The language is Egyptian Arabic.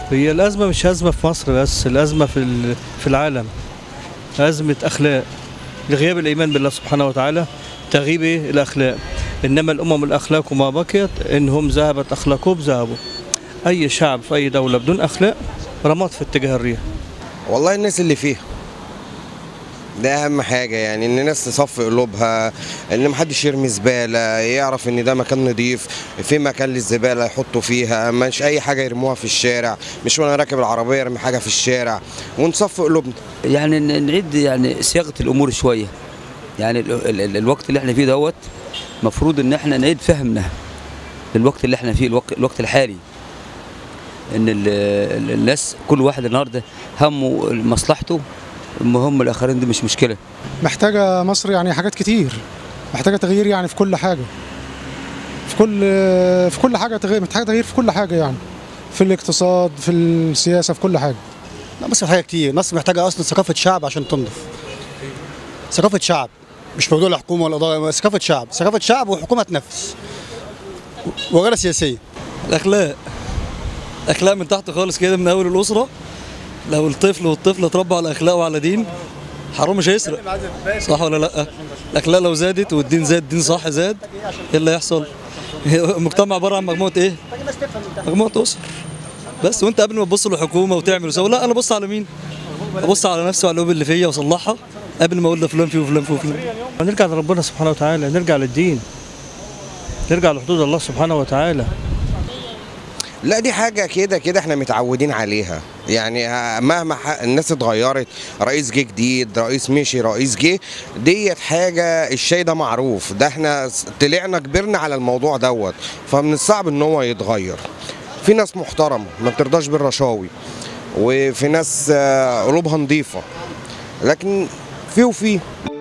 هي الأزمة مش أزمة في مصر بس الأزمة في ال- في العالم أزمة أخلاق لغياب الإيمان بالله سبحانه وتعالى تغيب إيه؟ الأخلاق إنما الأمم الأخلاق ما بقيت إنهم ذهبت أخلاقهم ذهبوا أي شعب في أي دولة بدون أخلاق رماد في اتجاه الريح والله الناس اللي فيها ده اهم حاجه يعني ان الناس تصفي قلوبها ان محدش يرمي زباله يعرف ان ده مكان نضيف في مكان للزباله يحطوا فيها مش اي حاجه يرموها في الشارع مش وانا راكب العربيه ارمي حاجه في الشارع ونصفي قلوبنا يعني ن- نعيد يعني صياغه الامور شويه يعني ال ال ال الوقت اللي احنا فيه دوت مفروض ان احنا نعيد فهمنا للوقت اللي احنا فيه الوقت, الوقت الحالي ان ال ال الناس كل واحد النهارده همه مصلحته المهم الاخرين دي مش مشكله محتاجة مصر يعني حاجات كتير محتاجة تغيير يعني في كل حاجة في كل في كل حاجة تغيير محتاجة تغيير في كل حاجة يعني في الاقتصاد في السياسة في كل حاجة لا مصر محتاجه كتير مصر محتاجه اصلا ثقافه شعب عشان تنضف ثقافه شعب مش موضوع الحكومه ولا الاداره ثقافه شعب ثقافه شعب وحكومه تنفذ وغير سياسيه الاخلاق اخلاق من تحت خالص كده من اول الاسره لو الطفل والطفله اتربوا على اخلاق وعلى دين حرام مش هيسرق صح ولا لا الاخلاق لو زادت والدين زاد الدين صح زاد ايه اللي هيحصل المجتمع عباره عن مجموعه ايه مجموعه اسر بس وانت قبل ما تبص للحكومه وتعمل وسوي لا انا ابص على مين ابص على نفسي وعلى القلوب اللي فيا واصلحها قبل ما اقول ده فلان فيه وفلان فيه وفلان نرجع لربنا سبحانه وتعالى نرجع للدين نرجع لحدود الله سبحانه وتعالى لا دي حاجة كده كده احنا متعودين عليها يعني ها- مهما ح- الناس اتغيرت رئيس جه جديد رئيس مشي رئيس جه ديت حاجة الشيء ده معروف ده احنا س- طلعنا كبرنا على الموضوع دوت فمن الصعب ان هو يتغير في ناس محترمة ما بترضاش بالرشاوي وفي ناس آه، قلوبها نظيفة لكن في وفي